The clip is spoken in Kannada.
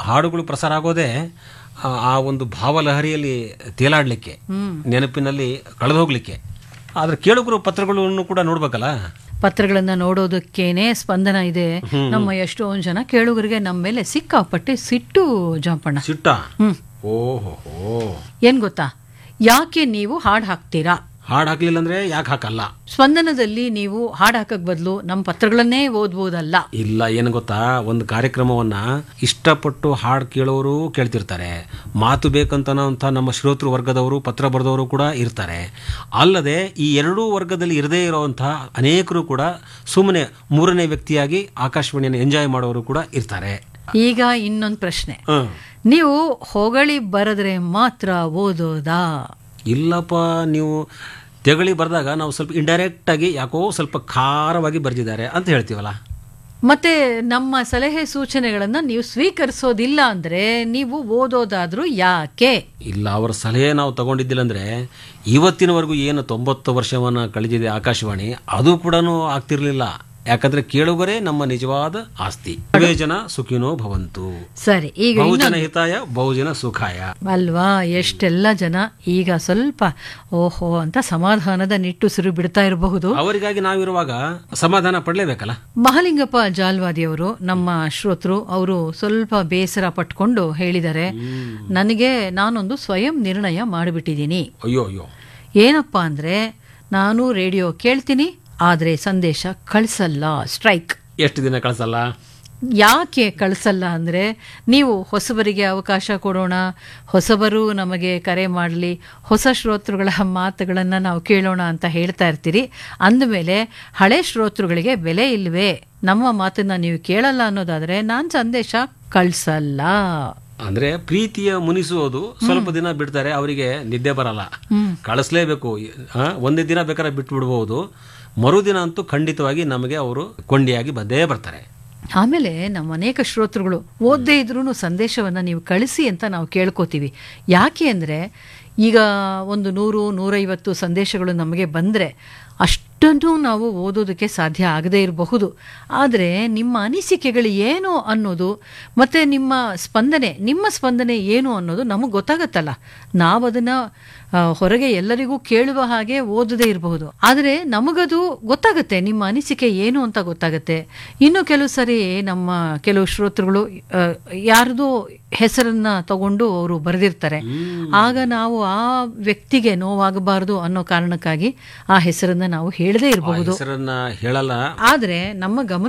ಹಾಡುಗಳು ಪ್ರಸಾರ ಆಗೋದೇ ಆ- ಆ ಒಂದು ಭಾವಲಹರಿಯಲ್ಲಿ ತೇಲಾಡ್ಲಿಕ್ಕೆ ನೆನಪಿನಲ್ಲಿ ಕಳೆದು ಹೋಗ್ಲಿಕ್ಕೆ ಆದ್ರೆ ಕೇಳುಗರು ಪತ್ರಗಳನ್ನು ಕೂಡ ನೋಡ್ಬೇಕಲ್ಲ ಪತ್ರಗಳನ್ನ ನೋಡೋದಕ್ಕೇನೆ ಸ್ಪಂದನ ಇದೆ ನಮ್ಮ ಎಷ್ಟೊಂದು ಜನ ಕೇಳುಗರಿಗೆ ನಮ್ಮ ಮೇಲೆ ಸಿಕ್ಕಾಪಟ್ಟೆ ಸಿಟ್ಟು ಜಾಂಪಣ್ಣ ಸಿಟ್ಟ ಹ್ಮ್ ಓಹೋ ಏನ್ ಗೊತ್ತಾ ಯಾಕೆ ನೀವು ಹಾಡು ಹಾಕ್ತೀರಾ ಹಾಡು ಹಾಕ್ಲಿಲ್ಲ ಅಂದ್ರೆ ಯಾಕೆ ಹಾಕಲ್ಲ ಸ್ಪಂದನದಲ್ಲಿ ನೀವು ಹಾಡು ಹಾಕಕ್ ಬದಲು ನಮ್ಮ ಪತ್ರಗಳನ್ನೇ ಓದ್ಬೋದಲ್ಲ ಇಲ್ಲ ಏನು ಗೊತ್ತಾ ಒಂದು ಕಾರ್ಯಕ್ರಮವನ್ನ ಇಷ್ಟಪಟ್ಟು ಹಾಡು ಕೇಳೋರು ಕೇಳ್ತಿರ್ತಾರೆ ಮಾತು ಬೇಕಂತನಂಥ ನಮ್ಮ ಶ್ರೋತೃ ವರ್ಗದವರು ಪತ್ರ ಬರೆದವರು ಕೂಡ ಇರ್ತಾರೆ ಅಲ್ಲದೆ ಈ ಎರಡೂ ವರ್ಗದಲ್ಲಿ ಇರದೇ ಇರುವಂತಹ ಅನೇಕರು ಕೂಡ ಸುಮ್ಮನೆ ಮೂರನೇ ವ್ಯಕ್ತಿಯಾಗಿ ಆಕಾಶವಾಣಿಯನ್ನು ಎಂಜಾಯ್ ಮಾಡೋರು ಕೂಡ ಇರ್ತಾರೆ ಈಗ ಇನ್ನೊಂದು ಪ್ರಶ್ನೆ ಹ್ಮ್. ನೀವು ಹೊಗಳಿ ಬರೆದ್ರೆ ಮಾತ್ರ ಓದೋದಾ ಇಲ್ಲಪ್ಪ ನೀವು ತೆಗಳಿ ಬರೆದಾಗ ನಾವು ಸ್ವಲ್ಪ ಇಂಡೈರೆಕ್ಟ್ ಆಗಿ ಯಾಕೋ ಸ್ವಲ್ಪ ಖಾರವಾಗಿ ಬರೆದಿದ್ದಾರೆ ಅಂತ ಹೇಳ್ತೀವಲ್ಲ ಮತ್ತೆ ನಮ್ಮ ಸಲಹೆ ಸೂಚನೆಗಳನ್ನ ನೀವು ಸ್ವೀಕರಿಸೋದಿಲ್ಲ ಅಂದ್ರೆ ನೀವು ಓದೋದಾದ್ರೂ ಯಾಕೆ ಇಲ್ಲ ಅವರ ಸಲಹೆ ನಾವು ತಗೊಂಡಿದ್ದಿಲ್ಲ ಅಂದ್ರೆ ಇವತ್ತಿನವರೆಗೂ ಏನು ತೊಂಬತ್ತು ವರ್ಷವನ್ನ ಕಳೆದಿದೆ ಆಕಾಶವಾಣಿ ಅದು ಕೂಡ ಆಗ್ತಿರ್ಲಿಲ್ಲ ಯಾಕಂದ್ರೆ ಕೇಳುಗರೇ ನಮ್ಮ ನಿಜವಾದ ಆಸ್ತಿ ಸರ್ವೇ ಜನ ಸುಖಿನೋ ಭವಂತು ಸರಿ ಈಗ ಬಹುಜನ ಹಿತಾಯ ಬಹುಜನ ಸುಖಾಯ ಅಲ್ವಾ ಎಷ್ಟೆಲ್ಲ ಜನ ಈಗ ಸ್ವಲ್ಪ ಓಹೋ ಅಂತ ಸಮಾಧಾನದ ನಿಟ್ಟುಸಿರು ಬಿಡ್ತಾ ಇರಬಹುದು ಅವರಿಗಾಗಿ ನಾವಿರುವಾಗ ಸಮಾಧಾನ ಪಡ್ಲೇಬೇಕಲ್ಲ ಮಹಾಲಿಂಗಪ್ಪ ಜಾಲ್ವಾದಿಯವರು ನಮ್ಮ ಶ್ರೋತೃ ಅವರು ಸ್ವಲ್ಪ ಬೇಸರ ಪಟ್ಕೊಂಡು ಹೇಳಿದ್ದಾರೆ ನನಗೆ ನಾನೊಂದು ಸ್ವಯಂ ನಿರ್ಣಯ ಮಾಡಿಬಿಟ್ಟಿದ್ದೀನಿ ಅಯ್ಯೋ ಅಯ್ಯೋ ಏನಪ್ಪಾ ಅಂದ್ರೆ ನಾನು ರೇಡಿಯೋ ಕೇಳ್ತೀನಿ ಆದ್ರೆ ಸಂದೇಶ ಕಳಿಸಲ್ಲ ಸ್ಟ್ರೈಕ್ ಎಷ್ಟು ದಿನ ಕಳ್ಸಲ್ಲ ಯಾಕೆ ಕಳಿಸಲ್ಲ ಅಂದರೆ ನೀವು ಹೊಸಬರಿಗೆ ಅವಕಾಶ ಕೊಡೋಣ ಹೊಸಬರು ನಮಗೆ ಕರೆ ಮಾಡಲಿ ಹೊಸ ಶ್ರೋತೃಗಳ ಮಾತುಗಳನ್ನು ನಾವು ಕೇಳೋಣ ಅಂತ ಹೇಳ್ತಾ ಇರ್ತೀರಿ ಅಂದಮೇಲೆ ಹಳೆ ಶ್ರೋತೃಗಳಿಗೆ ಬೆಲೆ ಇಲ್ವೇ ನಮ್ಮ ಮಾತನ್ನ ನೀವು ಕೇಳಲ್ಲ ಅನ್ನೋದಾದರೆ ನಾನು ಸಂದೇಶ ಕಳಿಸಲ್ಲ ಅಂದ್ರೆ ಪ್ರೀತಿಯ ಮುನಿಸುವುದು ಸ್ವಲ್ಪ ದಿನ ಬಿಡ್ತಾರೆ ಅವರಿಗೆ ನಿದ್ದೆ ಬರಲ್ಲ ಕಳಿಸ್ಲೇಬೇಕು ಆ, ಒಂದೇ ದಿನ ಬೇಕಾದ್ರೆ ಬಿಟ್ಟು ಬಿಡ್ಬೋದು ಮರುದಿನ ಅಂತೂ ಖಂಡಿತವಾಗಿ ನಮಗೆ ಅವರು ಕೊಂಡಿಯಾಗಿ ಬಂದೇ ಬರ್ತಾರೆ ಆಮೇಲೆ ನಮ್ಮ ಅನೇಕ ಶ್ರೋತೃಗಳು ಓದದೇ ಇದ್ರೂ ಸಂದೇಶವನ್ನು ನೀವು ಕಳಿಸಿ ಅಂತ ನಾವು ಕೇಳ್ಕೋತೀವಿ ಯಾಕೆ ಅಂದರೆ ಈಗ ಒಂದು ನೂರು ನೂರೈವತ್ತು ಸಂದೇಶಗಳು ನಮಗೆ ಬಂದರೆ ಅಷ್ಟನ್ನು ನಾವು ಓದೋದಕ್ಕೆ ಸಾಧ್ಯ ಆಗದೇ ಇರಬಹುದು ಆದರೆ ನಿಮ್ಮ ಅನಿಸಿಕೆಗಳು ಏನು ಅನ್ನೋದು ಮತ್ತು ನಿಮ್ಮ ಸ್ಪಂದನೆ ನಿಮ್ಮ ಸ್ಪಂದನೆ ಏನು ಅನ್ನೋದು ನಮಗೆ ಗೊತ್ತಾಗತ್ತಲ್ಲ ನಾವು ಅದನ್ನು ಹೊರಗೆ ಎಲ್ಲರಿಗೂ ಕೇಳುವ ಹಾಗೆ ಓದದೇ ಇರಬಹುದು ಆದರೆ ನಮಗದು ಗೊತ್ತಾಗುತ್ತೆ ನಿಮ್ಮ ಅನಿಸಿಕೆ ಏನು ಅಂತ ಗೊತ್ತಾಗುತ್ತೆ ಇನ್ನು ಕೆಲವು ಸರಿ ನಮ್ಮ ಕೆಲವು ಶ್ರೋತೃಗಳು ಆ, ಯಾರ್ದೋ ಹೆಸರನ್ನ ತಗೊಂಡು ಅವರು ಬರೆದಿರ್ತಾರೆ ಆಗ ನಾವು ಆ ವ್ಯಕ್ತಿಗೆ ನೋವಾಗಬಾರದು ಅನ್ನೋ ಕಾರಣಕ್ಕಾಗಿ ಆ ಹೆಸರನ್ನ ನಾವು ಹೇಳದೇ ಆ ಇರಬಹುದು ಹೆಸರನ್ನ ಹೇಳಲ್ಲ ಆದ್ರೆ ನಮ್ಮ ಗಮನ